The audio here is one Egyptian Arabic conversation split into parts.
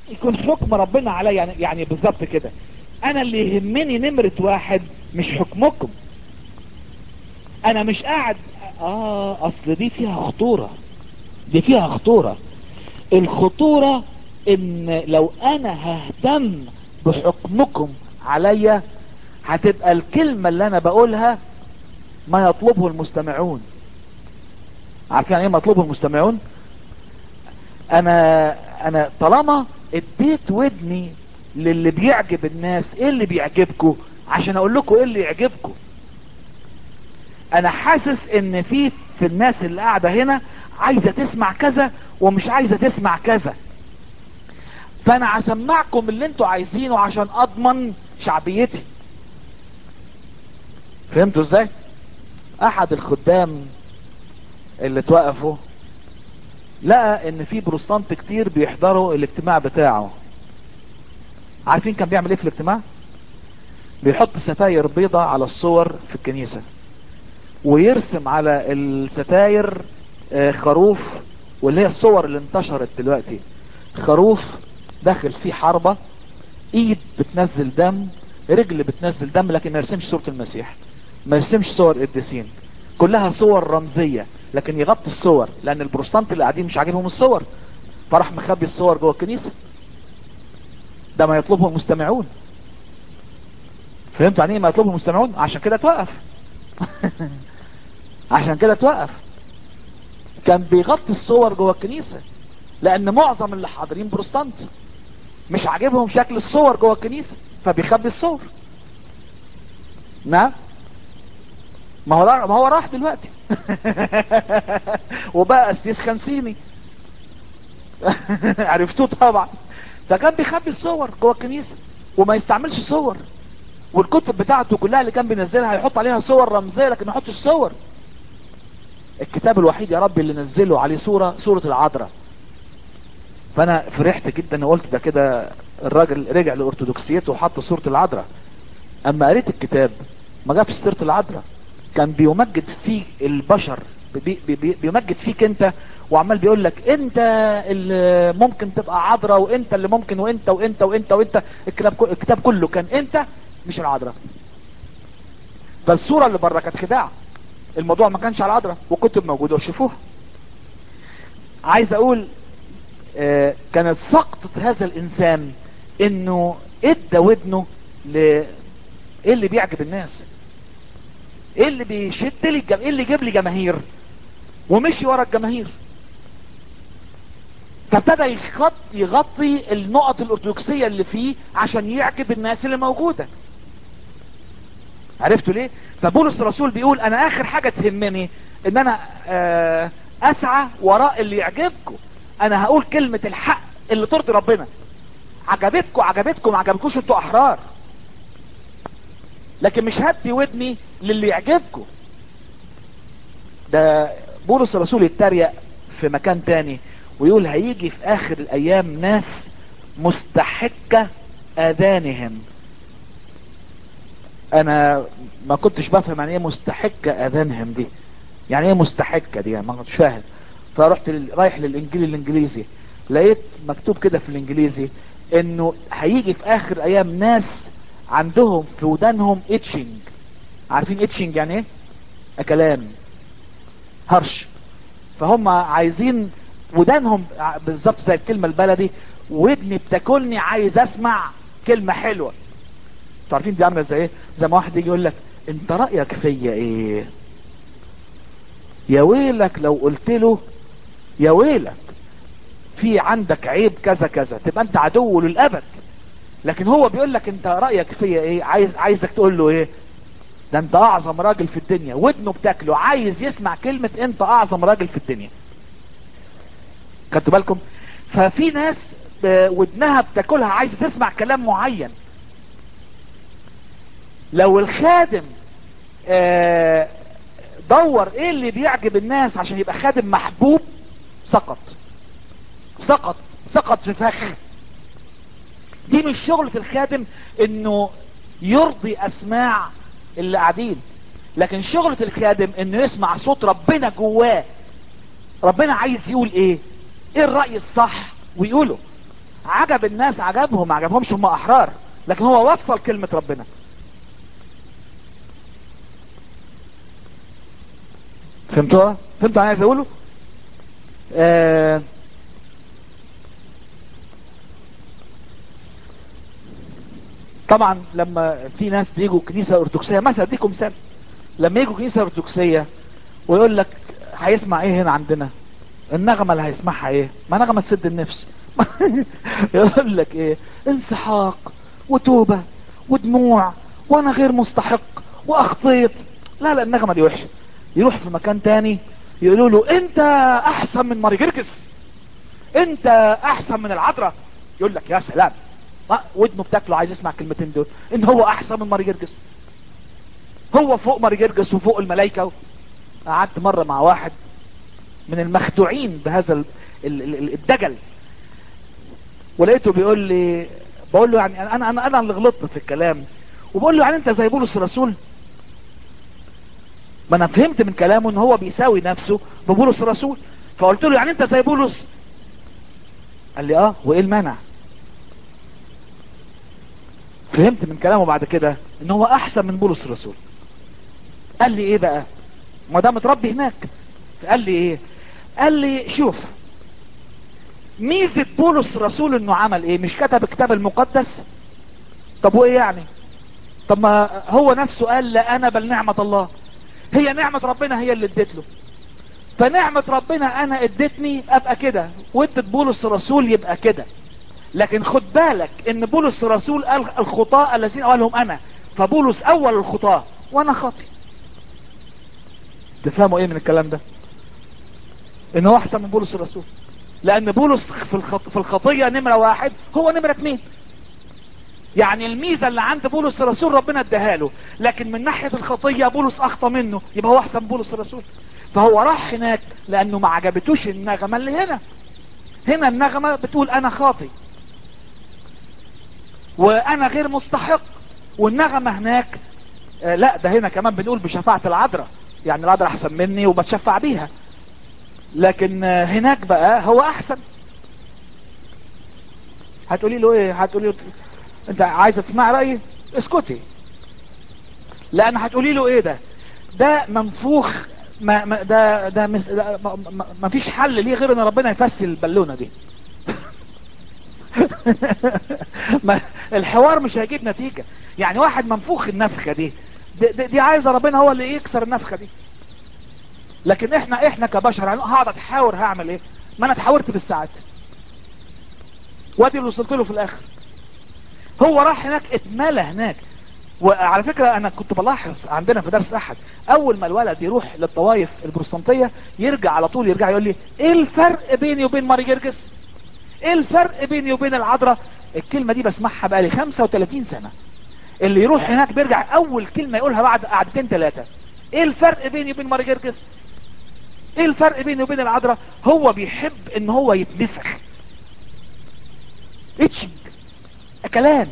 يكون حكم ربنا عليا يعني, يعني بالظبط كده انا اللي يهمني نمرة واحد مش حكمكم انا مش قاعد اه اصل دي فيها خطورة دي فيها خطورة الخطورة ان لو انا ههتم بحكمكم عليا هتبقى الكلمة اللي انا بقولها ما يطلبه المستمعون عارفين ايه مطلوبه المستمعون انا انا طالما اديت ودني للي بيعجب الناس ايه اللي بيعجبكم عشان اقول لكم ايه اللي يعجبكم انا حاسس ان في في الناس اللي قاعدة هنا عايزة تسمع كذا ومش عايزة تسمع كذا فانا هسمعكم اللي انتوا عايزينه عشان اضمن شعبيتي فهمتوا ازاي احد الخدام اللي توقفوا لقى ان في بروستانت كتير بيحضروا الاجتماع بتاعه عارفين كان بيعمل ايه في الاجتماع بيحط ستاير بيضة على الصور في الكنيسة ويرسم على الستاير خروف واللي هي الصور اللي انتشرت دلوقتي خروف داخل فيه حربة ايد بتنزل دم رجل بتنزل دم لكن ما يرسمش صورة المسيح ما يرسمش صور قديسين كلها صور رمزية لكن يغطي الصور لان البروستانت اللي قاعدين مش عاجبهم الصور فراح مخبي الصور جوه الكنيسة ده ما يطلبه المستمعون فهمتوا يعني ايه ما يطلبه المستمعون عشان كده توقف عشان كده توقف كان بيغطي الصور جوه الكنيسة لان معظم اللي حاضرين بروستانت مش عاجبهم شكل الصور جوه الكنيسة فبيخبي الصور نعم ما هو ما هو راح دلوقتي وبقى قسيس خمسيني عرفتوه طبعا فكان بيخبي الصور جوه الكنيسة وما يستعملش صور والكتب بتاعته كلها اللي كان بينزلها يحط عليها صور رمزية لكن ما يحطش صور الكتاب الوحيد يا رب اللي نزله عليه صورة صورة العذراء فانا فرحت جدا وقلت ده كده الراجل رجع لارثوذكسيته وحط صورة العذراء اما قريت الكتاب ما جابش سيرة العذراء كان بيمجد فيه البشر بي بي بيمجد فيك انت وعمال بيقول لك انت اللي ممكن تبقى عذراء وانت اللي ممكن وانت وانت وانت وانت الكتاب الكتاب كله كان انت مش العذراء فالصورة اللي بره كانت خداع الموضوع ما كانش على العذراء وكتب موجودة وشوفوها عايز اقول آه كانت سقطة هذا الانسان انه ادى ودنه ل ايه اللي بيعجب الناس ايه اللي بيشد لي الجم... ايه اللي يجيب لي جماهير ومشي ورا الجماهير فابتدى يغطي, يغطي النقط الارثوذكسية اللي فيه عشان يعجب الناس اللي موجودة عرفتوا ليه فبولس الرسول بيقول انا اخر حاجة تهمني ان انا آه اسعى وراء اللي يعجبكم انا هقول كلمة الحق اللي ترضي ربنا عجبتكم عجبتكم ما عجبكوش انتوا احرار لكن مش هدي ودني للي يعجبكم ده بولس الرسول يتريق في مكان تاني ويقول هيجي في اخر الايام ناس مستحكة اذانهم انا ما كنتش بفهم يعني ايه مستحكة اذانهم دي يعني ايه مستحكة دي يعني ما كنتش فاهم فرحت لل... رايح للانجيل الانجليزي لقيت مكتوب كده في الانجليزي انه هيجي في اخر ايام ناس عندهم في ودانهم اتشنج عارفين اتشنج يعني ايه كلام هرش فهم عايزين ودانهم بالظبط زي الكلمة البلدي ودني بتاكلني عايز اسمع كلمة حلوة انتوا عارفين دي عامله زي ايه زي ما واحد يجي يقول لك انت رايك فيا ايه يا ويلك لو قلت له يا ويلك في عندك عيب كذا كذا تبقى انت عدو للابد لكن هو بيقول لك انت رايك فيا ايه عايز عايزك تقول له ايه ده انت اعظم راجل في الدنيا ودنه بتاكله عايز يسمع كلمة انت اعظم راجل في الدنيا خدتوا بالكم ففي ناس ودنها بتاكلها عايزة تسمع كلام معين لو الخادم اه دور ايه اللي بيعجب الناس عشان يبقى خادم محبوب سقط سقط سقط في فخ دي مش شغلة الخادم انه يرضي اسماع اللي قاعدين لكن شغلة الخادم انه يسمع صوت ربنا جواه ربنا عايز يقول ايه ايه الرأي الصح ويقوله عجب الناس عجبهم ما عجبهمش هم احرار لكن هو وصل كلمة ربنا فهمتوها فهمتوا انا عايز اقوله آه طبعا لما في ناس بيجوا كنيسة ارثوذكسية مثلا اديكم مثال لما يجوا كنيسة ارثوذكسية ويقول لك هيسمع ايه هنا عندنا النغمة اللي هيسمعها ايه ما نغمة تسد النفس يقول لك ايه انسحاق وتوبة ودموع وانا غير مستحق واخطيت لا لا النغمة دي وحشة يروح في مكان تاني يقولوا له انت احسن من ماري جرجس انت احسن من العذراء يقول لك يا سلام آه، ودنه بتاكله عايز يسمع الكلمتين دول ان هو احسن من ماري جرجس هو فوق ماري جرجس وفوق الملائكه قعدت مره مع واحد من المخدوعين بهذا ال- ال- ال- الدجل ولقيته بيقول لي بقول له يعني انا انا انا اللي غلطت في الكلام وبقول له يعني انت زي بولس الرسول ما انا فهمت من كلامه ان هو بيساوي نفسه ببولس الرسول فقلت له يعني انت زي بولس قال لي اه وايه المانع فهمت من كلامه بعد كده ان هو احسن من بولس الرسول قال لي ايه بقى ما ده متربي هناك قال لي ايه قال لي شوف ميزة بولس الرسول انه عمل ايه مش كتب الكتاب المقدس طب وايه يعني طب ما هو نفسه قال لا انا بل نعمة الله هي نعمة ربنا هي اللي اديت له فنعمة ربنا انا ادتني ابقى كده وادت بولس الرسول يبقى كده لكن خد بالك ان بولس الرسول قال الخطاة الذين اولهم انا فبولس اول الخطاة وانا خاطئ تفهموا ايه من الكلام ده ان هو احسن من بولس الرسول لان بولس في الخط... في الخطية نمرة واحد هو نمرة اتنين يعني الميزة اللي عند بولس الرسول ربنا اداها له لكن من ناحية الخطية بولس اخطى منه يبقى هو احسن من بولس الرسول فهو راح هناك لانه ما عجبتوش النغمة اللي هنا هنا النغمة بتقول انا خاطي وانا غير مستحق والنغمة هناك آه لا ده هنا كمان بنقول بشفاعة العذراء يعني العذراء احسن مني وبتشفع بيها لكن آه هناك بقى هو احسن هتقولي له ايه هتقولي له انت عايزه تسمع رايي اسكتي لان هتقولي له ايه ده ده منفوخ ما ما ده ده, مس ده ما, ما, ما فيش حل ليه غير ان ربنا يفسي البالونه دي ما الحوار مش هيجيب نتيجة يعني واحد منفوخ النفخة دي دي, دي, دي عايزة ربنا هو اللي يكسر النفخة دي لكن احنا احنا كبشر هقعد اتحاور هعمل ايه ما انا اتحاورت بالساعات وادي اللي وصلت له في الاخر هو راح هناك اتملى هناك وعلى فكرة انا كنت بلاحظ عندنا في درس احد اول ما الولد يروح للطوائف البروتستانتية يرجع على طول يرجع يقول لي ايه الفرق بيني وبين ماري جرجس ايه الفرق بيني وبين العذراء الكلمة دي بسمعها بقالي 35 سنة اللي يروح هناك بيرجع اول كلمة يقولها بعد قعدتين ثلاثة ايه الفرق بيني وبين ماري جرجس ايه الفرق بيني وبين العذراء هو بيحب ان هو يتنفخ اتشنج كلام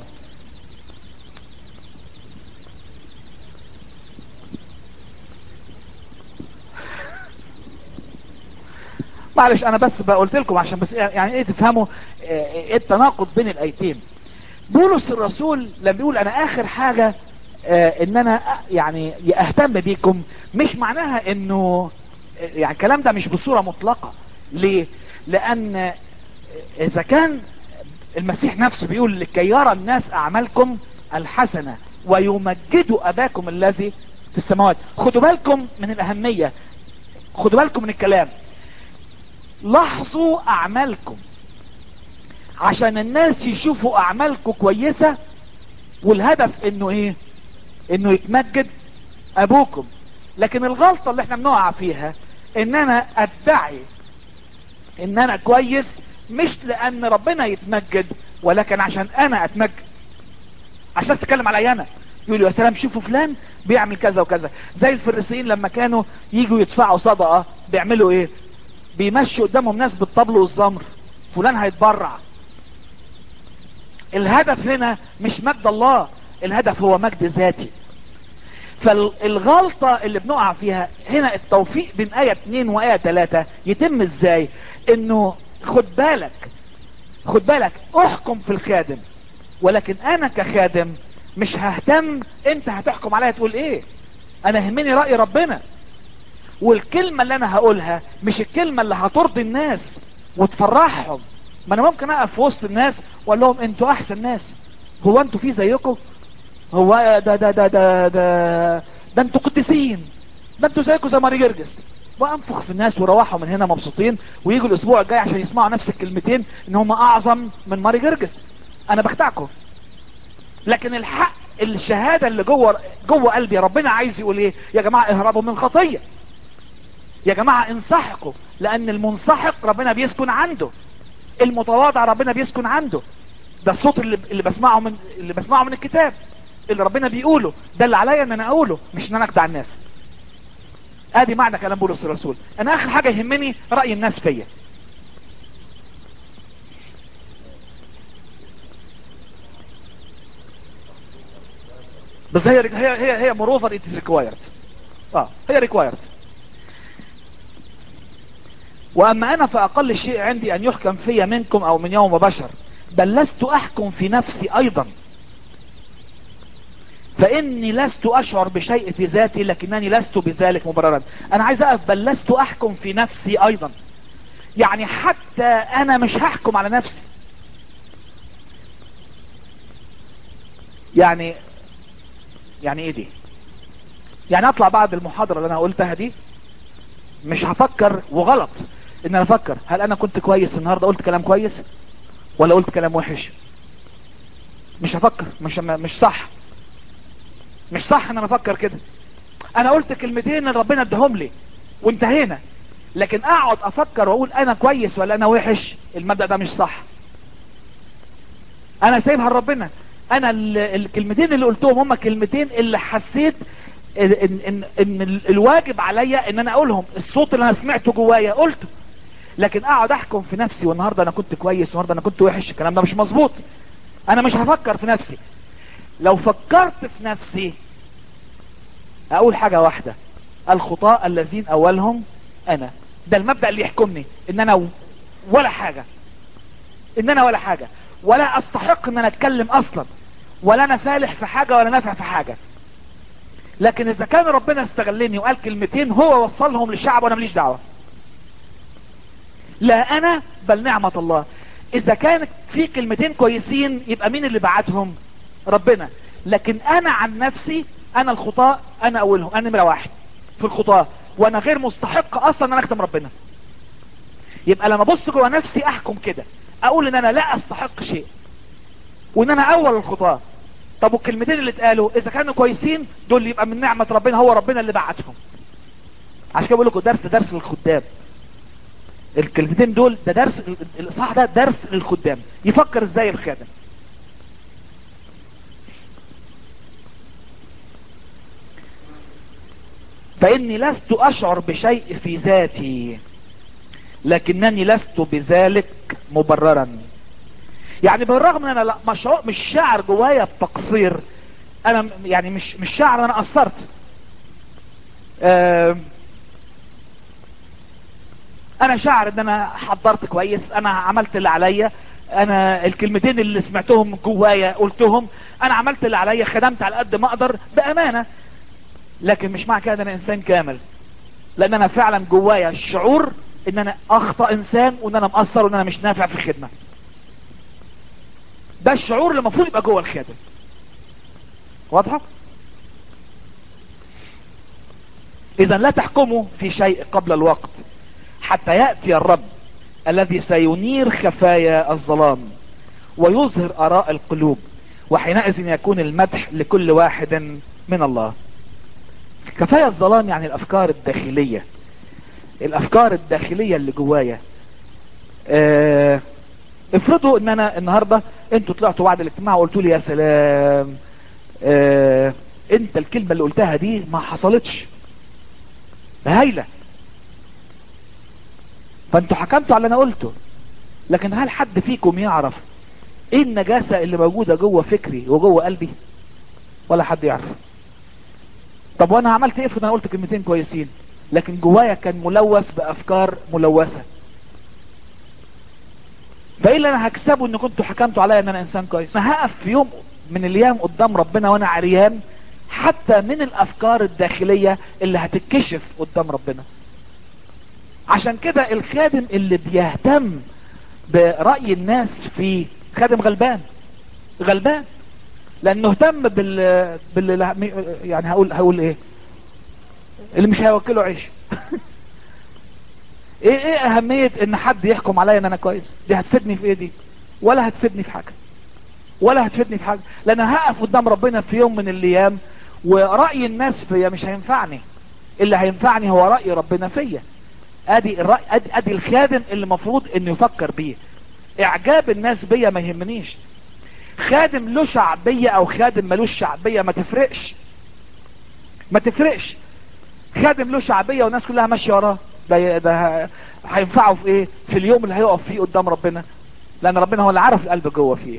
معلش انا بس قلت لكم عشان بس يعني ايه تفهموا ايه التناقض بين الايتين بولس الرسول لما بيقول انا اخر حاجة اه ان انا يعني اهتم بيكم مش معناها انه يعني الكلام ده مش بصورة مطلقة ليه لان اذا كان المسيح نفسه بيقول لكي يرى الناس اعمالكم الحسنة ويمجدوا اباكم الذي في السماوات خدوا بالكم من الاهمية خدوا بالكم من الكلام لاحظوا اعمالكم عشان الناس يشوفوا اعمالكم كويسة والهدف انه ايه انه يتمجد ابوكم لكن الغلطة اللي احنا بنقع فيها ان انا ادعي ان انا كويس مش لان ربنا يتمجد ولكن عشان انا اتمجد عشان تتكلم علي انا يقول يا سلام شوفوا فلان بيعمل كذا وكذا زي الفريسيين لما كانوا يجوا يدفعوا صدقة بيعملوا ايه بيمشوا قدامهم ناس بالطبل والزمر فلان هيتبرع الهدف هنا مش مجد الله الهدف هو مجد ذاتي فالغلطة اللي بنقع فيها هنا التوفيق بين آية 2 وآية 3 يتم ازاي انه خد بالك خد بالك احكم في الخادم ولكن انا كخادم مش ههتم انت هتحكم عليا تقول ايه انا يهمني رأي ربنا والكلمة اللي انا هقولها مش الكلمة اللي هترضي الناس وتفرحهم ما انا ممكن اقف في وسط الناس واقول لهم انتوا احسن ناس هو انتوا في زيكم هو ده ده ده ده ده ده انتوا قديسين ده انتوا زيكم زي ماري جرجس وانفخ في الناس وروحوا من هنا مبسوطين ويجوا الاسبوع الجاي عشان يسمعوا نفس الكلمتين ان هم اعظم من ماري جرجس انا بخدعكم لكن الحق الشهادة اللي جوه جوه قلبي ربنا عايز يقول ايه يا جماعة اهربوا من الخطية يا جماعة انسحقوا لان المنسحق ربنا بيسكن عنده المتواضع ربنا بيسكن عنده ده الصوت اللي, اللي بسمعه من اللي بسمعه من الكتاب اللي ربنا بيقوله ده اللي عليا ان انا اقوله مش ان انا اخدع الناس ادي معنى كلام بولس الرسول انا اخر حاجة يهمني رأي الناس فيا بس هي هي هي هي moreover it is required اه هي required واما انا فاقل شيء عندي ان يحكم في منكم او من يوم بشر بل لست احكم في نفسي ايضا فاني لست اشعر بشيء في ذاتي لكنني لست بذلك مبررا انا عايز اقف بل لست احكم في نفسي ايضا يعني حتى انا مش هحكم على نفسي يعني يعني ايه دي يعني اطلع بعد المحاضرة اللي انا قلتها دي مش هفكر وغلط ان انا افكر هل انا كنت كويس النهاردة قلت كلام كويس ولا قلت كلام وحش مش هفكر مش مش صح مش صح ان انا افكر كده انا قلت كلمتين اللي ربنا ادهم لي وانتهينا لكن اقعد افكر واقول انا كويس ولا انا وحش المبدأ ده مش صح انا سايبها لربنا انا الكلمتين اللي قلتهم هما كلمتين اللي حسيت ان, إن, إن الواجب عليا ان انا اقولهم الصوت اللي انا سمعته جوايا قلته لكن اقعد احكم في نفسي والنهاردة انا كنت كويس والنهاردة انا كنت وحش الكلام ده مش مظبوط انا مش هفكر في نفسي لو فكرت في نفسي اقول حاجة واحدة الخطاء الذين اولهم انا ده المبدأ اللي يحكمني ان انا ولا حاجة ان انا ولا حاجة ولا استحق ان انا اتكلم اصلا ولا انا فالح في حاجة ولا نافع في حاجة لكن اذا كان ربنا استغلني وقال كلمتين هو وصلهم للشعب وانا ماليش دعوة لا انا بل نعمة الله اذا كانت في كلمتين كويسين يبقى مين اللي بعتهم ربنا لكن انا عن نفسي انا الخطاء انا اولهم انا نمرة واحد في الخطاء وانا غير مستحق اصلا ان انا اخدم ربنا يبقى لما ابص جوه نفسي احكم كده اقول ان انا لا استحق شيء وان انا اول الخطاة طب والكلمتين اللي اتقالوا اذا كانوا كويسين دول يبقى من نعمة ربنا هو ربنا اللي بعتهم عشان كده بقول لكم درس درس للخدام الكلمتين دول ده درس الاصحاح ده درس للخدام يفكر ازاي الخادم فاني لست اشعر بشيء في ذاتي لكنني لست بذلك مبررا يعني بالرغم ان انا لا مشعور مش شاعر جوايا بتقصير انا يعني مش مش شاعر ان انا قصرت أه انا شاعر ان انا حضرت كويس انا عملت اللي عليا انا الكلمتين اللي سمعتهم جوايا قلتهم انا عملت اللي عليا خدمت على قد ما اقدر بامانه لكن مش معنى كده ان انا انسان كامل لان انا فعلا جوايا الشعور ان انا اخطأ انسان وان انا مقصر وان انا مش نافع في الخدمة ده الشعور اللي المفروض يبقى جوه الخادم واضحة اذا لا تحكموا في شيء قبل الوقت حتى يأتي الرب الذي سينير خفايا الظلام ويظهر اراء القلوب وحينئذ يكون المدح لكل واحد من الله خفايا الظلام يعني الافكار الداخلية الافكار الداخلية اللي جوايا اه افرضوا ان انا النهاردة انتوا طلعتوا بعد الاجتماع وقلتوا لي يا سلام اه انت الكلمة اللي قلتها دي ما حصلتش هايلة فانتوا حكمتوا على اللي انا قلته لكن هل حد فيكم يعرف ايه النجاسة اللي موجودة جوه فكري وجوه قلبي ولا حد يعرف طب وانا عملت ايه انا قلت كلمتين كويسين لكن جوايا كان ملوث بافكار ملوثة فايه اللي انا هكسبه ان كنتوا حكمتوا عليا ان انا انسان كويس انا هقف في يوم من الايام قدام ربنا وانا عريان حتى من الافكار الداخلية اللي هتتكشف قدام ربنا عشان كده الخادم اللي بيهتم برأي الناس في خادم غلبان غلبان لانه اهتم بال, بال... يعني هقول هقول ايه اللي مش هيوكله عيش ايه ايه اهمية ان حد يحكم عليا ان انا كويس دي هتفيدني في ايه دي ولا هتفيدني في حاجة ولا هتفيدني في حاجة لان هقف قدام ربنا في يوم من الايام ورأي الناس فيا مش هينفعني اللي هينفعني هو رأي ربنا فيا ادي الرأي ادي, أدي الخادم اللي المفروض انه يفكر بيه اعجاب الناس بيا ما يهمنيش خادم له شعبية او خادم ملوش شعبية ما تفرقش ما تفرقش خادم له شعبية والناس كلها ماشية وراه ده ده هينفعه في ايه في اليوم اللي هيقف فيه قدام ربنا لان ربنا هو اللي عارف القلب جوه فيه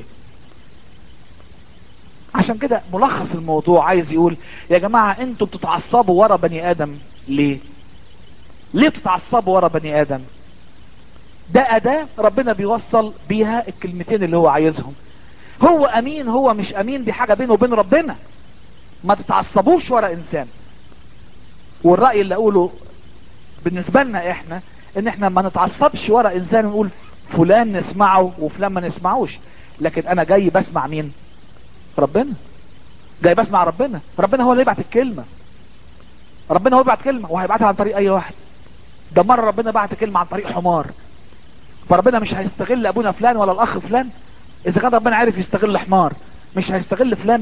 عشان كده ملخص الموضوع عايز يقول يا جماعة انتوا بتتعصبوا ورا بني ادم ليه ليه بتتعصبوا ورا بني ادم ده اداة ربنا بيوصل بيها الكلمتين اللي هو عايزهم هو امين هو مش امين دي حاجة بينه وبين ربنا ما تتعصبوش ورا انسان والرأي اللي اقوله بالنسبة لنا احنا ان احنا ما نتعصبش ورا انسان ونقول فلان نسمعه وفلان ما نسمعوش لكن انا جاي بسمع مين ربنا جاي بسمع ربنا ربنا هو اللي يبعت الكلمة ربنا هو يبعت كلمة وهيبعتها عن طريق اي واحد ده مرة ربنا بعت كلمة عن طريق حمار فربنا مش هيستغل ابونا فلان ولا الاخ فلان اذا كان ربنا عارف يستغل حمار مش هيستغل فلان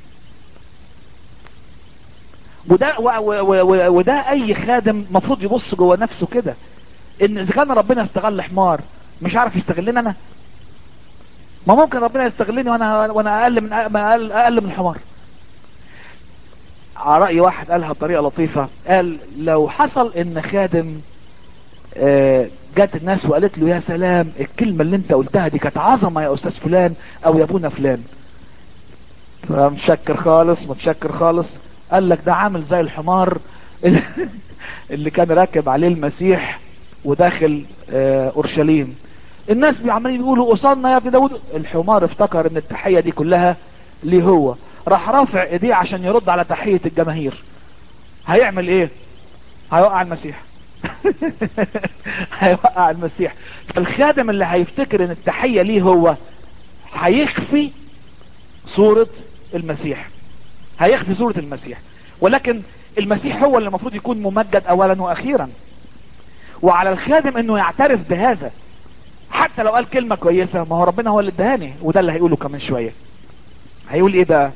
وده و و و وده اي خادم مفروض يبص جوه نفسه كده ان اذا كان ربنا استغل حمار مش عارف يستغلني انا ما ممكن ربنا يستغلني وانا وانا اقل من اقل, أقل من حمار على رأي واحد قالها بطريقة لطيفة قال لو حصل ان خادم جات الناس وقالت له يا سلام الكلمة اللي انت قلتها دي كانت عظمة يا استاذ فلان او يا ابونا فلان متشكر خالص متشكر خالص قال لك ده عامل زي الحمار اللي كان راكب عليه المسيح وداخل اورشليم الناس بيعملين يقولوا وصلنا يا ابن داود الحمار افتكر ان التحية دي كلها ليه هو راح رافع ايديه عشان يرد على تحية الجماهير هيعمل ايه هيوقع المسيح هيوقع المسيح فالخادم اللي هيفتكر ان التحية ليه هو هيخفي صورة المسيح هيخفي صورة المسيح ولكن المسيح هو اللي المفروض يكون ممجد اولا واخيرا وعلى الخادم انه يعترف بهذا حتى لو قال كلمة كويسة ما هو ربنا هو اللي ادهاني وده اللي هيقوله كمان شوية هيقول ايه بقى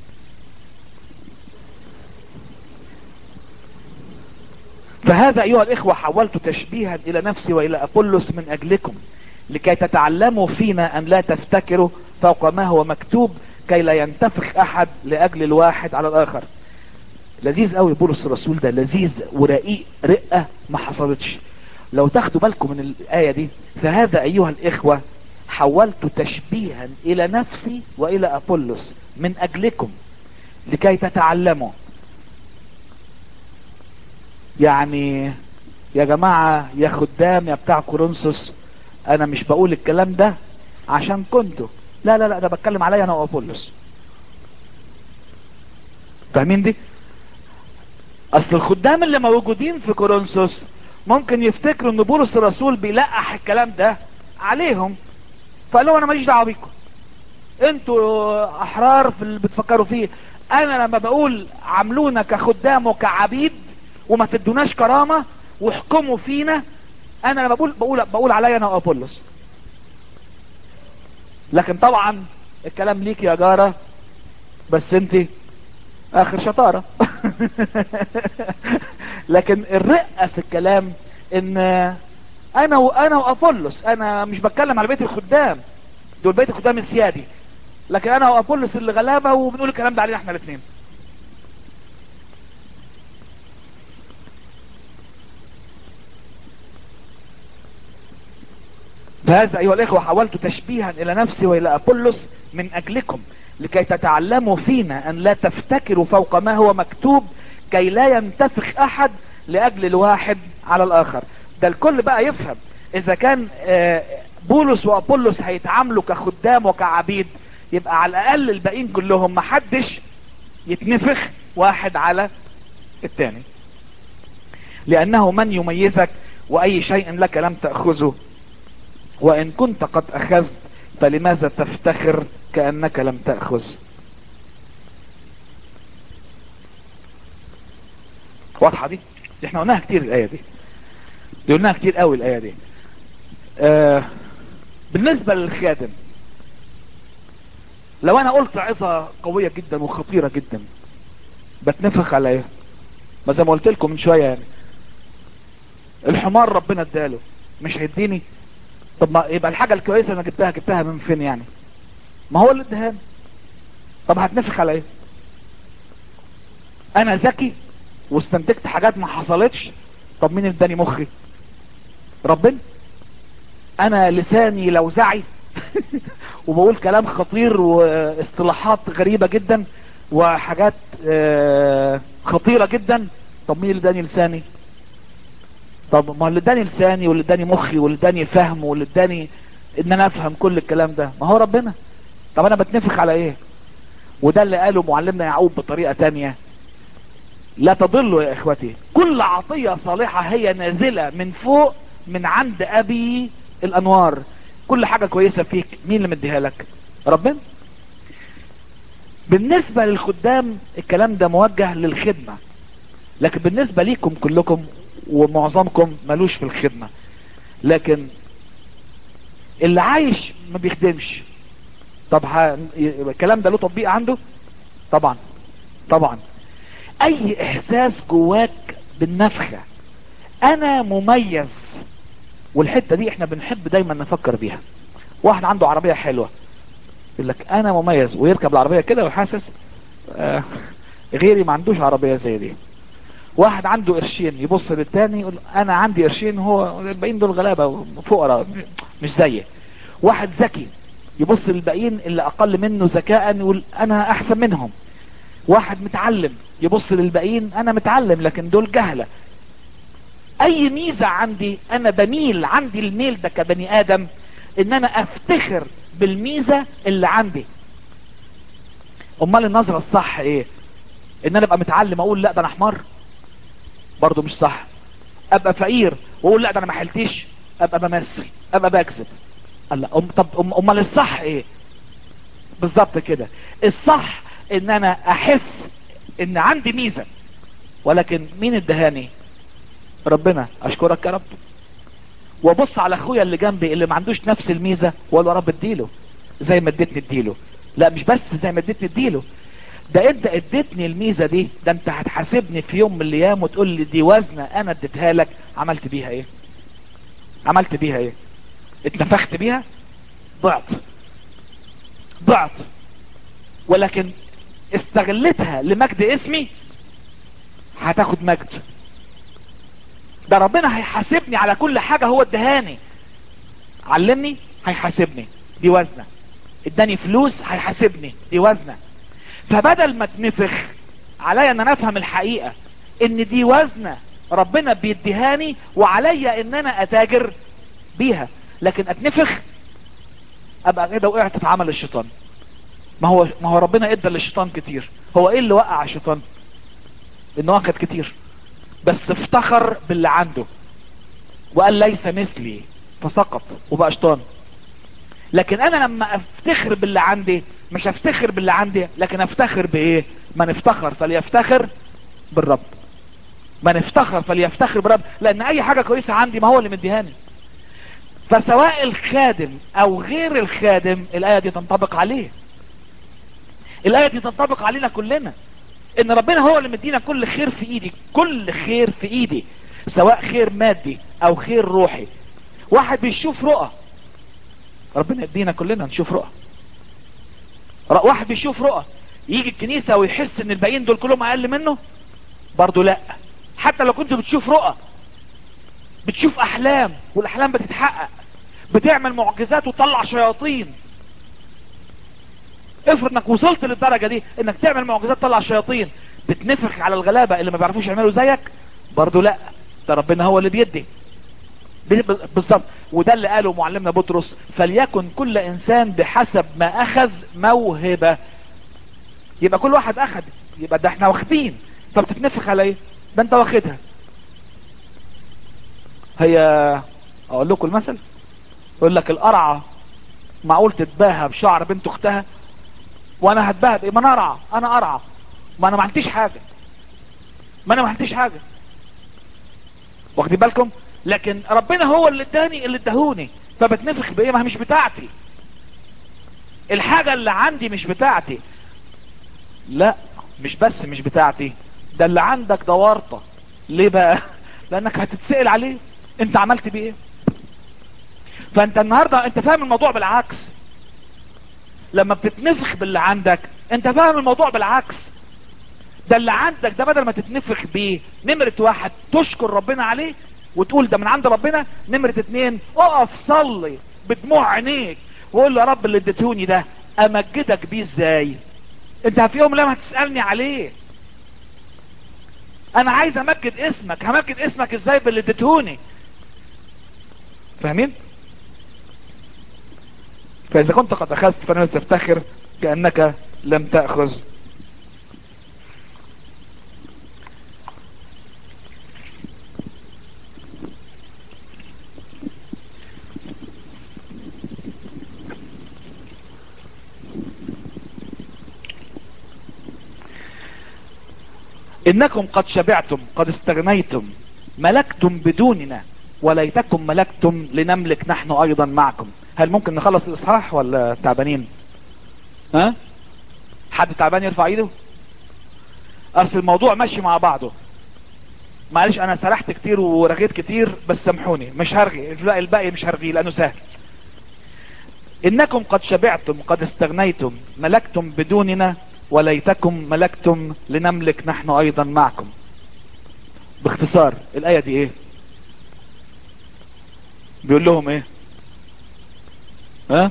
فهذا ايها الاخوة حولت تشبيها الى نفسي والى اقولس من اجلكم لكي تتعلموا فينا ان لا تفتكروا فوق ما هو مكتوب كي لا ينتفخ احد لاجل الواحد على الاخر لذيذ قوي بولس الرسول ده لذيذ ورقيق رقة ما حصلتش لو تاخدوا بالكم من الآية دي فهذا أيها الإخوة حولت تشبيها إلى نفسي وإلى أبولس من أجلكم لكي تتعلموا يعني يا جماعة يا خدام يا بتاع كورنثوس أنا مش بقول الكلام ده عشان كنتوا لا لا لا أنا بتكلم عليا أنا وأبولس فاهمين دي أصل الخدام اللي موجودين في كورنثوس ممكن يفتكروا ان بولس الرسول بيلقح الكلام ده عليهم فقال لهم انا ماليش دعوه بيكم انتوا احرار في اللي بتفكروا فيه انا لما بقول عاملونا كخدام وكعبيد وما تدوناش كرامه واحكموا فينا انا لما بقول بقول بقول عليا انا وابولس لكن طبعا الكلام ليك يا جاره بس انت اخر شطاره لكن الرقة في الكلام ان انا وانا وابولس انا مش بتكلم على بيت الخدام دول بيت الخدام السيادي لكن انا وابولس اللي غلابة وبنقول الكلام ده علينا احنا الاثنين فهذا ايها الاخوة حاولت تشبيها الى نفسي والى ابولس من اجلكم لكي تتعلموا فينا ان لا تفتكروا فوق ما هو مكتوب كي لا ينتفخ احد لاجل الواحد على الاخر ده الكل بقى يفهم اذا كان بولس وابولس هيتعاملوا كخدام وكعبيد يبقى على الاقل الباقيين كلهم محدش يتنفخ واحد على التاني لانه من يميزك واي شيء لك لم تأخذه وان كنت قد اخذت فلماذا تفتخر كأنك لم تأخذ واضحة دي احنا قلناها كتير الاية دي دي قلناها كتير قوي الاية دي آه بالنسبة للخادم لو انا قلت عظة قوية جدا وخطيرة جدا بتنفخ على ايه ما زي ما قلت لكم من شوية يعني الحمار ربنا اداله مش هيديني طب ما يبقى الحاجة الكويسة اللي انا جبتها جبتها من فين يعني ما هو اللي ادهاني طب هتنفخ على ايه انا ذكي واستنتجت حاجات ما حصلتش طب مين اداني مخي ربنا انا لساني لوزعي وبقول كلام خطير واصطلاحات غريبة جدا وحاجات آه خطيرة جدا طب مين اللي اداني لساني طب ما اللي اداني لساني واللي اداني مخي واللي اداني فهم واللي اداني ان انا افهم كل الكلام ده ما هو ربنا طب انا بتنفخ على ايه وده اللي قاله معلمنا يعقوب بطريقة تانية لا تضلوا يا اخوتي كل عطية صالحة هي نازلة من فوق من عند ابي الانوار كل حاجة كويسة فيك مين اللي مديها لك ربنا بالنسبة للخدام الكلام ده موجه للخدمة لكن بالنسبة ليكم كلكم ومعظمكم ملوش في الخدمة لكن اللي عايش ما بيخدمش طب ها الكلام ده له تطبيق عنده طبعا طبعا اي احساس جواك بالنفخة انا مميز والحتة دي احنا بنحب دايما نفكر بيها واحد عنده عربية حلوة يقول لك انا مميز ويركب العربية كده ويحاسس آه غيري ما عندوش عربية زي دي واحد عنده قرشين يبص للتاني يقول انا عندي قرشين هو الباقيين دول غلابة فقراء مش زيي واحد ذكي يبص للباقيين اللي اقل منه ذكاء يقول انا احسن منهم واحد متعلم يبص للباقيين انا متعلم لكن دول جهلة اي ميزة عندي انا بميل عندي الميل ده كبني ادم ان انا افتخر بالميزة اللي عندي امال النظرة الصح ايه ان انا ابقى متعلم اقول لا ده انا حمار برضو مش صح ابقى فقير واقول لا ده انا ما حلتيش ابقى بمثل ابقى بكذب الله أم طب أم امال الصح ايه بالظبط كده الصح ان انا احس ان عندي ميزة ولكن مين ادهاني ربنا اشكرك يا رب وابص على اخويا اللي جنبي اللي ما عندوش نفس الميزة واقول يا رب اديله زي ما اديتني اديله لا مش بس زي ما اديتني اديله ده انت اديتني الميزة دي ده انت هتحاسبني في يوم من الايام وتقول لي دي وزنة انا اديتها لك عملت بيها ايه عملت بيها ايه اتنفخت بيها ضعت ضعت ولكن استغلتها لمجد اسمي هتاخد مجد ده ربنا هيحاسبني على كل حاجة هو ادهاني علمني هيحاسبني دي وزنة اداني فلوس هيحاسبني دي وزنة فبدل ما اتنفخ عليا ان انا افهم الحقيقة ان دي وزنة ربنا بيديهاني وعليا ان انا اتاجر بيها لكن اتنفخ ابقى كده وقعت في عمل الشيطان ما هو ما هو ربنا ادى للشيطان كتير هو ايه اللي وقع الشيطان انه واخد كتير بس افتخر باللي عنده وقال ليس مثلي فسقط وبقى شيطان لكن انا لما افتخر باللي عندي مش افتخر باللي عندي لكن افتخر بايه من افتخر فليفتخر بالرب من افتخر فليفتخر بالرب لان اي حاجة كويسة عندي ما هو اللي مديهاني فسواء الخادم او غير الخادم الاية دي تنطبق عليه الاية دي تنطبق علينا كلنا ان ربنا هو اللي مدينا كل خير في ايدي كل خير في ايدي سواء خير مادي او خير روحي واحد بيشوف رؤى ربنا يدينا كلنا نشوف رؤى واحد بيشوف رؤى يجي الكنيسة ويحس ان الباقيين دول كلهم اقل منه برضو لا حتى لو كنت بتشوف رؤى بتشوف احلام والاحلام بتتحقق بتعمل معجزات وتطلع شياطين افرض انك وصلت للدرجة دي انك تعمل معجزات تطلع شياطين بتنفخ على الغلابة اللي ما بيعرفوش يعملوا زيك برضو لا ده ربنا هو اللي بيدي ب- بالظبط وده اللي قاله معلمنا بطرس فليكن كل انسان بحسب ما اخذ موهبة يبقى كل واحد اخذ يبقى ده احنا واخدين طب تتنفخ على ايه ده انت واخدها هي اقول لكم المثل يقول لك القرعة معقول تتباهى بشعر بنت اختها وانا هتباهى بايه ما انا قرعة انا قرعة ما انا ما عملتش حاجة ما انا ما عملتش حاجة واخدين بالكم لكن ربنا هو اللي اداني اللي اداهوني فبتنفخ بايه ما هي مش بتاعتي الحاجة اللي عندي مش بتاعتي لا مش بس مش بتاعتي ده اللي عندك ده ورطة ليه بقى لانك هتتسأل عليه انت عملت بيه ايه فانت النهاردة انت فاهم الموضوع بالعكس لما بتتنفخ باللي عندك انت فاهم الموضوع بالعكس ده اللي عندك ده بدل ما تتنفخ بيه نمرة واحد تشكر ربنا عليه وتقول ده من عند ربنا نمرة اتنين اقف صلي بدموع عينيك وقول له يا رب اللي اديتوني ده امجدك بيه ازاي انت في يوم لما هتسألني عليه انا عايز امجد اسمك همجد اسمك ازاي باللي اديتهوني فاهمين فاذا كنت قد اخذت فانا تفتخر كانك لم تاخذ انكم قد شبعتم قد استغنيتم ملكتم بدوننا وليتكم ملكتم لنملك نحن ايضا معكم هل ممكن نخلص الاصحاح ولا تعبانين ها حد تعبان يرفع ايده اصل الموضوع ماشي مع بعضه معلش انا سرحت كتير ورغيت كتير بس سامحوني مش هرغي لا الباقي مش هرغي لانه سهل انكم قد شبعتم قد استغنيتم ملكتم بدوننا وليتكم ملكتم لنملك نحن ايضا معكم باختصار الايه دي ايه بيقول لهم ايه ها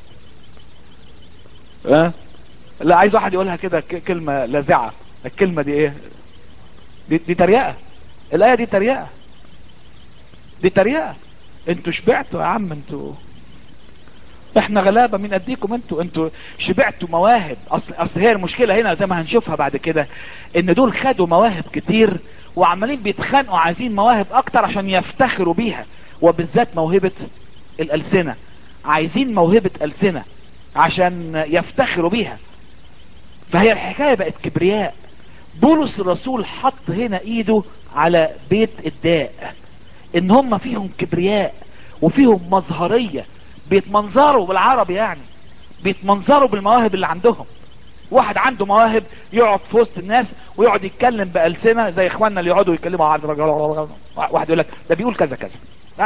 ها لا عايز واحد يقولها كده ك- كلمة لاذعة الكلمة دي ايه دي, دي تريقة الاية دي تريقة دي تريقة انتوا شبعتوا يا عم انتوا احنا غلابة من اديكم انتوا انتوا شبعتوا مواهب اصل اصل هي المشكلة هنا زي ما هنشوفها بعد كده ان دول خدوا مواهب كتير وعمالين بيتخانقوا عايزين مواهب اكتر عشان يفتخروا بيها وبالذات موهبة الالسنة عايزين موهبة السنة عشان يفتخروا بيها فهي الحكاية بقت كبرياء بولس الرسول حط هنا ايده على بيت الداء ان هم فيهم كبرياء وفيهم مظهرية بيتمنظروا بالعربي يعني بيتمنظروا بالمواهب اللي عندهم واحد عنده مواهب يقعد في وسط الناس ويقعد يتكلم بألسنة زي اخواننا اللي يقعدوا يتكلموا عن واحد يقول لك ده بيقول كذا كذا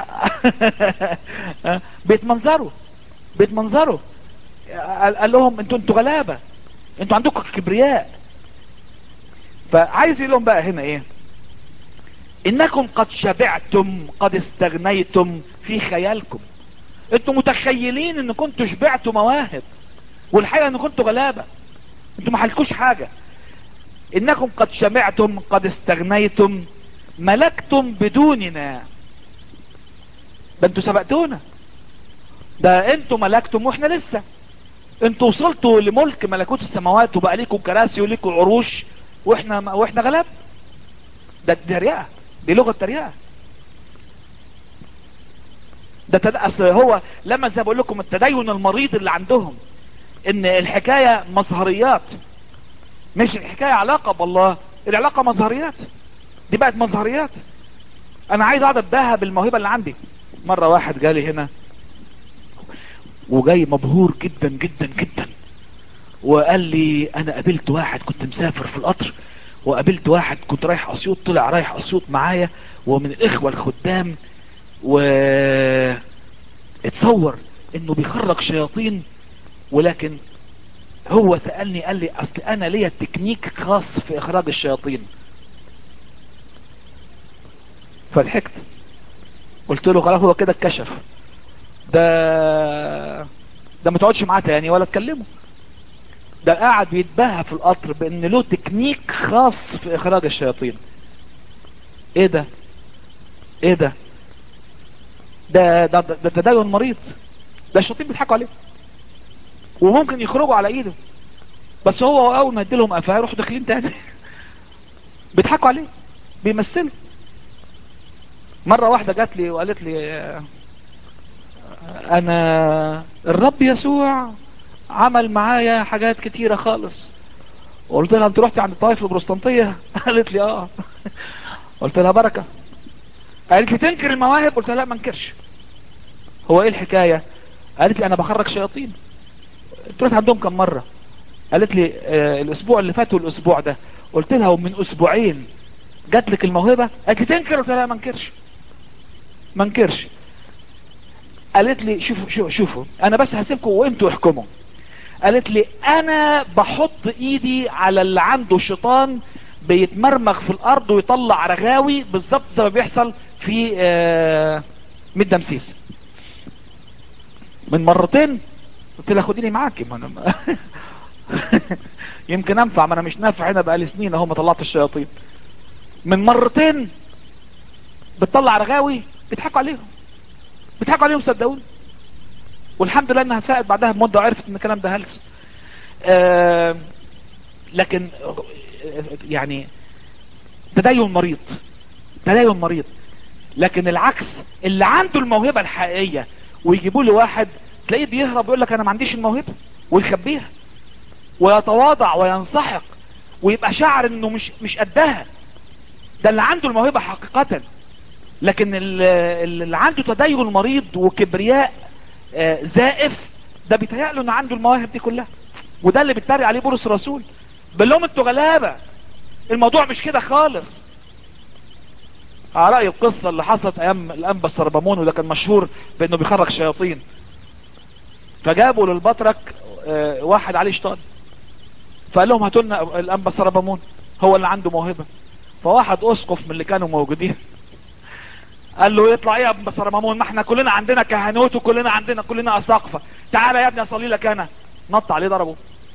بيتمنظروا بيتمنظروا قال قال لهم انتوا انتوا غلابة انتوا عندكم كبرياء فعايز يقول لهم بقى هنا ايه انكم قد شبعتم قد استغنيتم في خيالكم انتوا متخيلين ان كنتوا شبعتوا مواهب والحقيقة ان كنتوا غلابة انتوا ما حلكوش حاجة انكم قد شبعتم قد استغنيتم ملكتم بدوننا ده انتوا سبقتونا ده انتوا ملكتم واحنا لسه انتوا وصلتوا لملك ملكوت السماوات وبقى ليكم كراسي وليكم عروش واحنا واحنا غلاب ده دي تريقه دي لغه تريقه ده تد... اصل هو لما زي ما بقول لكم التدين المريض اللي عندهم ان الحكايه مظهريات مش الحكايه علاقه بالله العلاقه مظهريات دي بقت مظهريات انا عايز اقعد اتباهى بالموهبه اللي عندي مره واحد جالي هنا وجاي مبهور جدا جدا جدا وقال لي انا قابلت واحد كنت مسافر في القطر وقابلت واحد كنت رايح اسيوط طلع رايح اسيوط معايا ومن الاخوة الخدام و اتصور انه بيخرج شياطين ولكن هو سألني قال لي اصل انا ليا تكنيك خاص في اخراج الشياطين فضحكت قلت له خلاص هو كده اتكشف ده ده ما تقعدش معاه تاني ولا تكلمه ده قاعد بيتباهى في القطر بان له تكنيك خاص في اخراج الشياطين ايه ده ايه ده ده ده ده, ده تدين مريض ده الشياطين بيضحكوا عليه وممكن يخرجوا على ايده بس هو اول ما يديلهم قفاه يروحوا داخلين تاني بيضحكوا عليه بيمثلوا مرة واحدة جات لي وقالت لي آه، انا الرب يسوع عمل معايا حاجات كتيرة خالص قلت لها انت رحتي عند الطائف البروستانتية قالت لي اه قلت لها بركة قالت لي تنكر المواهب قلت لها لا ما انكرش هو ايه الحكاية قالت لي انا بخرج شياطين قلت لها عندهم كم مرة قالت لي آه الاسبوع اللي فات والاسبوع ده قلت لها ومن اسبوعين جات لك الموهبة قالت لي تنكر قلت لها لا ما انكرش ما انكرش قالت لي شوفوا شوفوا شوفوا انا بس هسيبكم وانتوا احكموا قالت لي انا بحط ايدي على اللي عنده شيطان بيتمرمغ في الارض ويطلع رغاوي بالظبط زي ما بيحصل في آه، ميت دمسيس من مرتين قلت لها خديني معاكي ما انا ما- يمكن انفع ما انا مش نافع هنا بقالي سنين اهو ما طلعت الشياطين من مرتين بتطلع رغاوي بيضحكوا عليهم بيضحكوا عليهم صدقوني والحمد لله انها فاقت بعدها بمده وعرفت ان الكلام ده هلس آه لكن آه، يعني تدين مريض تدين مريض لكن العكس اللي عنده الموهبة الحقيقية ويجيبوا له واحد تلاقيه بيهرب يقول لك انا ما عنديش الموهبة ويخبيها ويتواضع وينسحق ويبقى شاعر انه مش مش قدها ده اللي عنده الموهبة حقيقة لكن ال- اللي عنده تدين مريض وكبرياء آه، زائف ده بيتهيأ له انه عنده المواهب دي كلها وده اللي بيتريق عليه بولس الرسول بل لهم انتوا غلابه الموضوع مش كده خالص على رأي القصة اللي حصلت ايام الانبا السربمون وده كان مشهور بانه بيخرج شياطين فجابوا للبطرك آه، واحد عليه شيطان فقال لهم هاتوا لنا الانبا السربمون هو اللي عنده موهبة فواحد اسقف من اللي كانوا موجودين قال له يطلع ايه يا ابن بصرمامون ما احنا كلنا عندنا كهنوت وكلنا عندنا كلنا اساقفة تعالى يا ابني اصلي لك انا نط عليه ضربه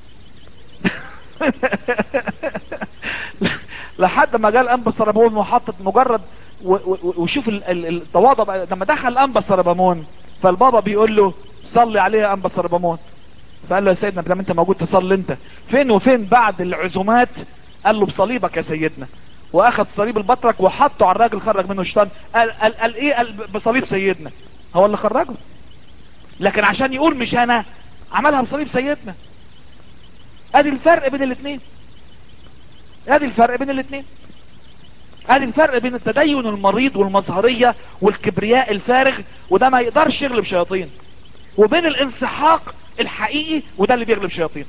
لحد ما جاء الانبا السربمون وحطت مجرد و- و- وشوف ال- ال- التواضع بقى. لما دخل الانبا السربمون فالبابا بيقول له صلي عليه يا انبا السربمون فقال له يا سيدنا لما انت موجود تصلي انت فين وفين بعد العزومات قال له بصليبك يا سيدنا واخذ صليب البطرك وحطه على الراجل خرج منه الشيطان قال, قال, قال ايه قال بصليب سيدنا هو اللي خرجه لكن عشان يقول مش انا عملها بصليب سيدنا ادي الفرق بين الاثنين ادي الفرق بين الاثنين ادي الفرق بين التدين المريض والمظهرية والكبرياء الفارغ وده ما يقدرش يغلب شياطين وبين الانسحاق الحقيقي وده اللي بيغلب شياطين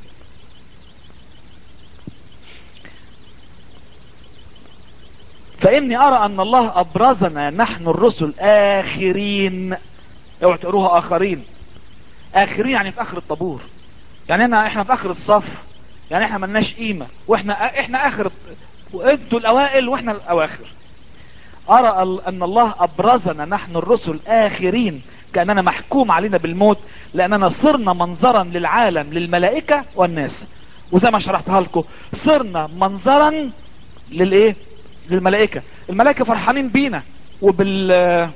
فاني ارى ان الله ابرزنا نحن الرسل اخرين اوعوا تقروها اخرين اخرين يعني في اخر الطابور يعني انا احنا في اخر الصف يعني احنا ملناش قيمة واحنا احنا اخر وانتوا الاوائل واحنا الاواخر ارى ال- ان الله ابرزنا نحن الرسل اخرين كاننا محكوم علينا بالموت لاننا صرنا منظرا للعالم للملائكة والناس وزي ما شرحتها لكم صرنا منظرا للايه للملائكة الملائكة فرحانين بينا وبال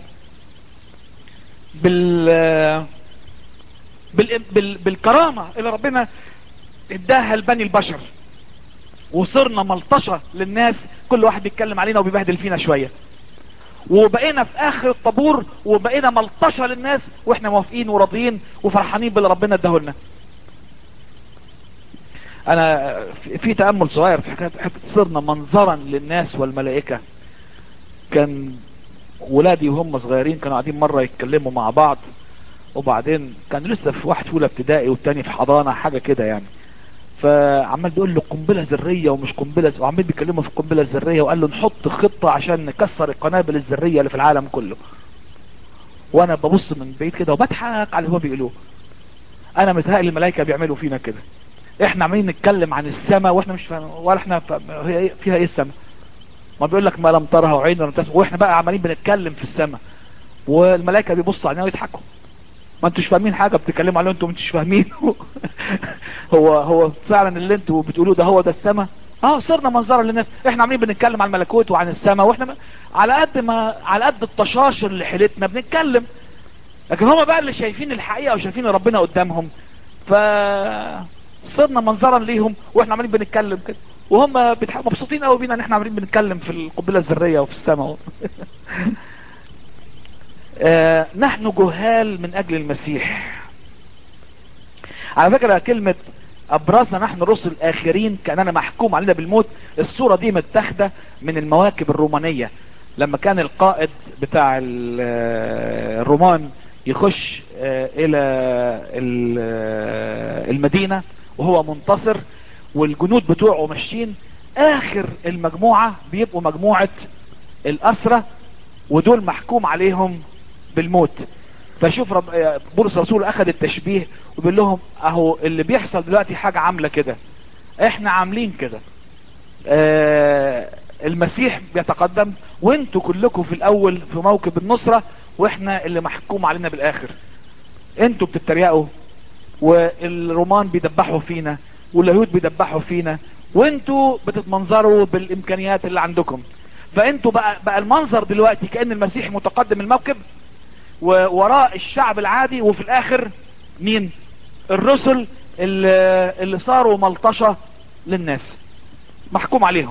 بال بال... بال... بالكرامة اللي ربنا اداها لبني البشر وصرنا ملطشة للناس كل واحد بيتكلم علينا وبيبهدل فينا شوية وبقينا في اخر الطابور وبقينا ملطشة للناس واحنا موافقين وراضيين وفرحانين باللي ربنا اداهولنا انا في- في تأمل صغير في حكاية حكاية صرنا منظرا للناس والملائكة كان ولادي وهم صغيرين كانوا قاعدين مرة يتكلموا مع بعض وبعدين كان لسه في واحد في اولى ابتدائي والتاني في حضانة حاجة كده يعني فعمال بيقول له قنبلة ذرية ومش قنبلة ز- وعمال بيكلمه في القنبلة الذرية وقال له نحط خطة عشان نكسر القنابل الذرية اللي في العالم كله وانا ببص من بعيد كده وبضحك على اللي هو بيقولوه انا متهيألي الملائكة بيعملوا فينا كده احنا عمالين نتكلم عن السماء واحنا مش فاهم ولا احنا فاهم هي إيه- فيها ايه السماء ما بيقول لك ما لم ترها عين ولم تسمع واحنا بقى عمالين بنتكلم في السماء والملائكة بيبصوا علينا ويضحكوا ما انتوش فاهمين حاجة بتتكلموا عليه انتوا مش فاهمين هو هو فعلا اللي انتوا بتقولوه ده هو ده السماء اه صرنا منظرا للناس احنا عاملين بنتكلم عن الملكوت وعن السماء واحنا ب- على قد ما على قد الطشاش اللي حيلتنا بنتكلم لكن هما بقى اللي شايفين الحقيقة وشايفين ربنا قدامهم ف صرنا منظرا ليهم واحنا عمالين بنتكلم كده وهم بتح... مبسوطين قوي بينا ان احنا عمالين بنتكلم في القنبله الذريه وفي السماء آه نحن جهال من اجل المسيح على فكره كلمه ابرزنا نحن رسل الاخرين كاننا محكوم علينا بالموت الصوره دي متاخده من المواكب الرومانيه لما كان القائد بتاع الرومان يخش الى المدينة وهو منتصر والجنود بتوعه ماشيين اخر المجموعة بيبقوا مجموعة الاسرة ودول محكوم عليهم بالموت فشوف رب بولس الرسول اخذ التشبيه وبيقول لهم اهو اللي بيحصل دلوقتي حاجة عاملة كده احنا عاملين كده اه المسيح بيتقدم وانتوا كلكم في الاول في موكب النصرة واحنا اللي محكوم علينا بالاخر انتوا بتتريقوا والرومان بيدبحوا فينا واليهود بيدبحوا فينا وانتوا بتتمنظروا بالامكانيات اللي عندكم فانتوا بقى, بقى المنظر دلوقتي كأن المسيح متقدم الموكب ووراء الشعب العادي وفي الاخر مين الرسل اللي, اللي صاروا ملطشة للناس محكوم عليهم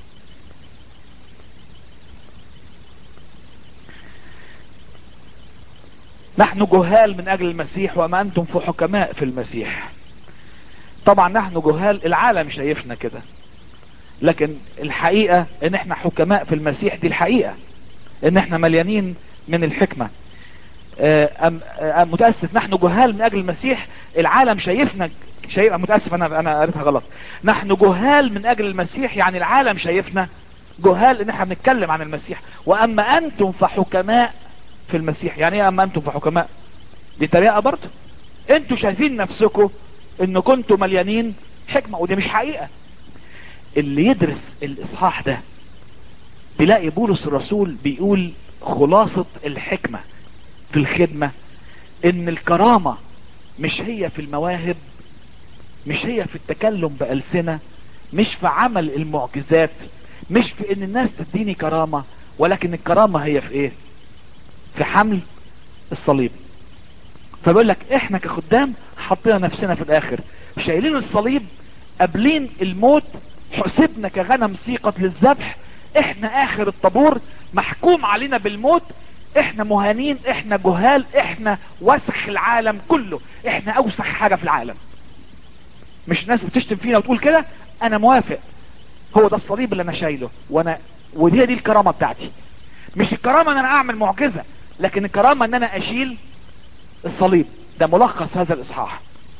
نحن جهال من اجل المسيح وما انتم في حكماء في المسيح طبعا نحن جهال العالم شايفنا كده لكن الحقيقة ان احنا حكماء في المسيح دي الحقيقة ان احنا مليانين من الحكمة أم أم متأسف نحن جهال من اجل المسيح العالم شايفنا شايف متأسف انا انا قريتها غلط نحن جهال من اجل المسيح يعني العالم شايفنا جهال ان احنا بنتكلم عن المسيح واما انتم فحكماء في المسيح يعني ايه اما انتم فحكماء دي طريقة برضه انتوا شايفين نفسكم ان كنتوا مليانين حكمة ودي مش حقيقة اللي يدرس الاصحاح ده تلاقي بولس الرسول بيقول خلاصة الحكمة في الخدمة ان الكرامة مش هي في المواهب مش هي في التكلم بألسنة مش في عمل المعجزات مش في ان الناس تديني كرامة ولكن الكرامة هي في ايه في حمل الصليب فبيقول لك احنا كخدام حطينا نفسنا في الاخر شايلين الصليب قابلين الموت حسبنا كغنم سيقت للذبح احنا اخر الطابور محكوم علينا بالموت احنا مهانين احنا جهال احنا وسخ العالم كله احنا اوسخ حاجة في العالم مش الناس بتشتم فينا وتقول كده انا موافق هو ده الصليب اللي انا شايله وانا ودي دي الكرامة بتاعتي مش الكرامة ان انا اعمل معجزة لكن الكرامة ان انا اشيل الصليب ده ملخص هذا الاصحاح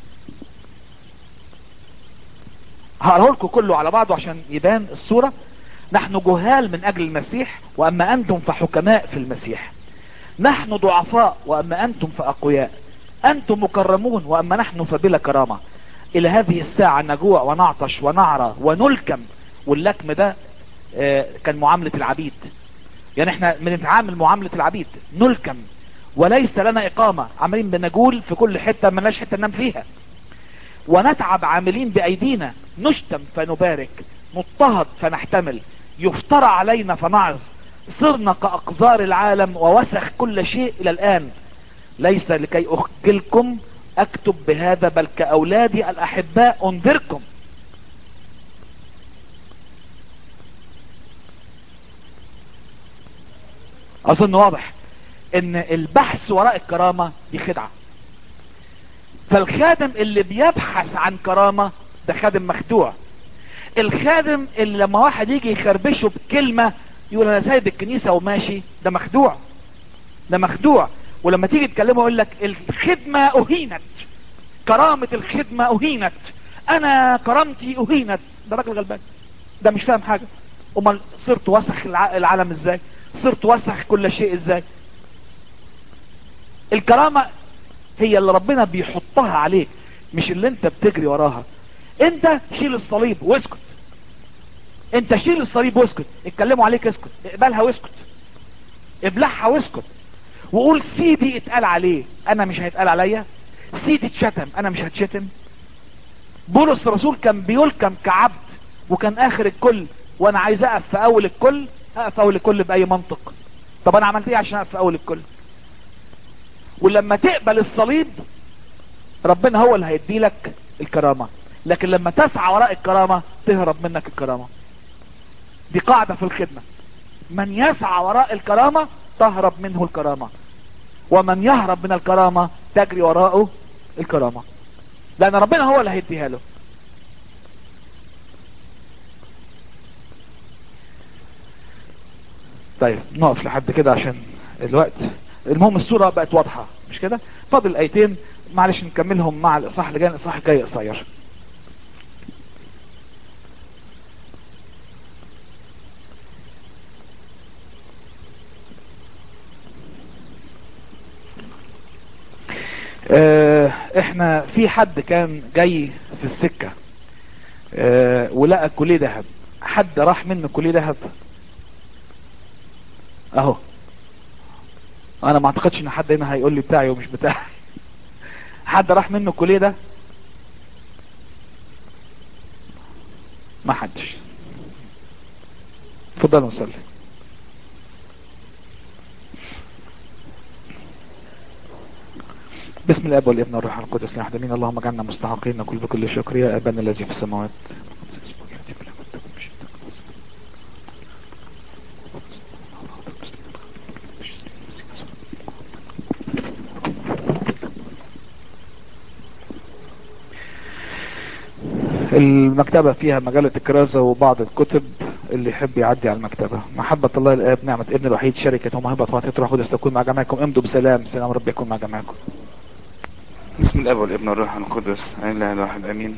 هقراه لكم كله على بعضه عشان يبان الصورة نحن جهال من اجل المسيح واما انتم فحكماء في المسيح نحن ضعفاء واما انتم فاقوياء انتم مكرمون واما نحن فبلا كرامة الى هذه الساعة نجوع ونعطش ونعرى ونلكم واللكم ده كان معاملة العبيد يعني احنا بنتعامل معاملة العبيد نلكم وليس لنا اقامة عاملين بنجول في كل حتة ملاش حتة ننام فيها ونتعب عاملين بايدينا نشتم فنبارك نضطهد فنحتمل يفترى علينا فنعظ صرنا كأقذار العالم ووسخ كل شيء الى الان ليس لكي اخجلكم اكتب بهذا بل كاولادي الاحباء انذركم اظن واضح ان البحث وراء الكرامة دي خدعة فالخادم اللي بيبحث عن كرامة ده خادم مخدوع الخادم اللي لما واحد يجي يخربشه بكلمة يقول انا سايب الكنيسة وماشي ده مخدوع ده مخدوع ولما تيجي تكلمه يقول لك الخدمة اهينت كرامة الخدمة اهينت انا كرامتي اهينت ده راجل غلبان ده مش فاهم حاجة امال صرت وسخ العالم ازاي صرت وسخ كل شيء ازاي الكرامة هي اللي ربنا بيحطها عليك مش اللي انت بتجري وراها انت شيل الصليب واسكت انت شيل الصليب واسكت اتكلموا عليك اسكت اقبلها واسكت ابلعها واسكت وقول سيدي اتقال عليه انا مش هيتقال عليا سيدي اتشتم انا مش هتشتم بولس الرسول كان بيلكم كعبد وكان اخر الكل وانا عايز اقف في اول الكل اقف في اول الكل باي منطق طب انا عملت ايه عشان اقف في اول الكل ولما تقبل الصليب ربنا هو اللي هيدي لك الكرامة لكن لما تسعى وراء الكرامة تهرب منك الكرامة دي قاعدة في الخدمة من يسعى وراء الكرامة تهرب منه الكرامة ومن يهرب من الكرامة تجري وراءه الكرامة لان ربنا هو اللي هيديها له طيب نقف لحد كده عشان الوقت المهم الصورة بقت واضحة مش كده فاضل ايتين معلش نكملهم مع الاصحاح اللي جاي الاصحاح الجاي قصير اه احنا في حد كان جاي في السكة اه ولقى كلية ذهب حد راح منه كلية ذهب اهو انا ما اعتقدش ان حد هنا هيقول لي بتاعي ومش بتاعي حد راح منه الكلية ده ما حدش اتفضلوا نصلي بسم الاب والابن والروح القدس نحن مين اللهم اجعلنا مستحقين نقول بكل شكر يا ابانا الذي في السماوات المكتبة فيها مجلة الكرازة وبعض الكتب اللي يحب يعدي على المكتبة محبة الله الآب نعمة ابن الوحيد شركة ومهبة وعطية روح قدس تكون مع جميعكم امضوا بسلام سلام رب يكون مع جميعكم بسم الاب والابن والروح القدس لا اله الا واحد امين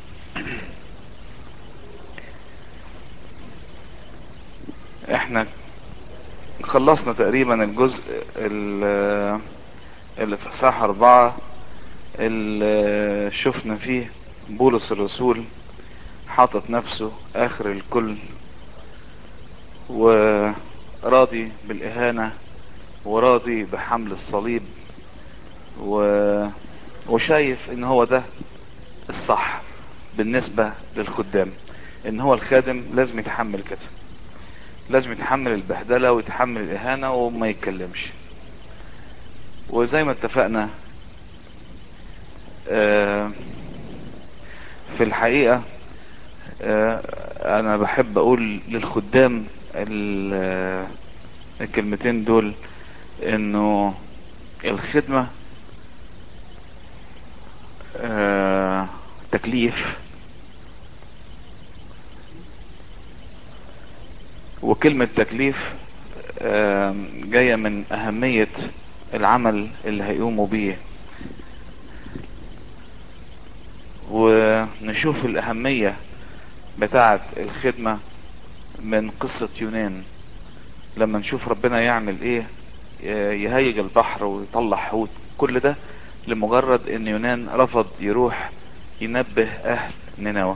احنا خلصنا تقريبا الجزء ال- اللي في اصحاح اربعة اللي شفنا فيه بولس الرسول حاطط نفسه اخر الكل وراضي بالاهانة وراضي بحمل الصليب و... وشايف ان هو ده الصح بالنسبة للخدام ان هو الخادم لازم يتحمل كده لازم يتحمل البهدلة ويتحمل الاهانة وما يتكلمش وزي ما اتفقنا آه، في الحقيقة آه، انا بحب اقول للخدام ال- آه، الكلمتين دول انه الخدمة آه، تكليف وكلمة تكليف آه، جاية من أهمية العمل اللي هيقوموا بيه ونشوف الأهمية بتاعة الخدمة من قصة يونان لما نشوف ربنا يعمل ايه آه، يهيج البحر ويطلع حوت كل ده لمجرد ان يونان رفض يروح ينبه اهل نينوى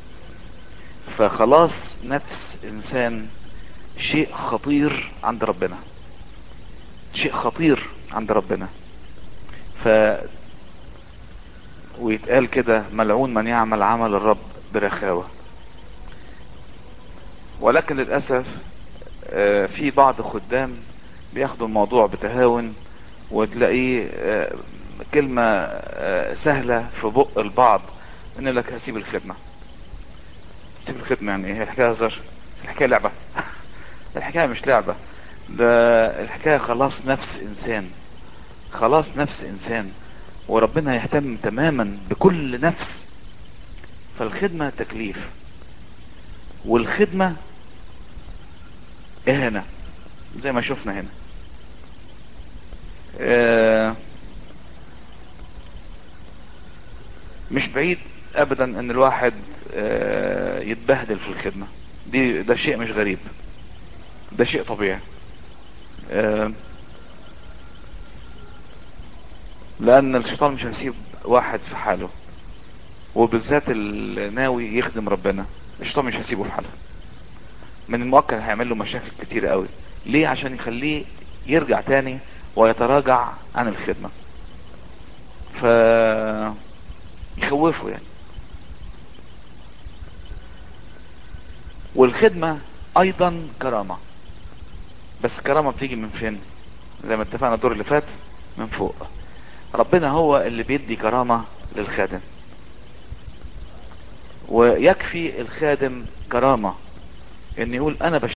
فخلاص نفس انسان شيء خطير عند ربنا شيء خطير عند ربنا ف ويتقال كده ملعون من يعمل عمل الرب برخاوة ولكن للأسف آه، في بعض خدام بياخدوا الموضوع بتهاون وتلاقيه آه، كلمة آه، سهلة في بق البعض ان لك هسيب الخدمة سيب الخدمة يعني ايه الحكاية هزار الحكاية لعبة الحكاية مش لعبة ده الحكاية خلاص نفس انسان خلاص نفس انسان وربنا يهتم تماما بكل نفس فالخدمة تكليف والخدمة اهانة زي ما شفنا هنا آه، مش بعيد ابدا ان الواحد آه، يتبهدل في الخدمة دي ده شيء مش غريب ده شيء طبيعي آه، لان الشيطان مش هيسيب واحد في حاله وبالذات الناوي يخدم ربنا الشيطان مش هيسيبه في حاله من المؤكد هيعمل له مشاكل كتير قوي ليه عشان يخليه يرجع تاني ويتراجع عن الخدمة ف يخوفه يعني والخدمة ايضا كرامة بس كرامة بتيجي من فين زي ما اتفقنا الدور اللي فات من فوق ربنا هو اللي بيدي كرامة للخادم ويكفي الخادم كرامة ان يقول انا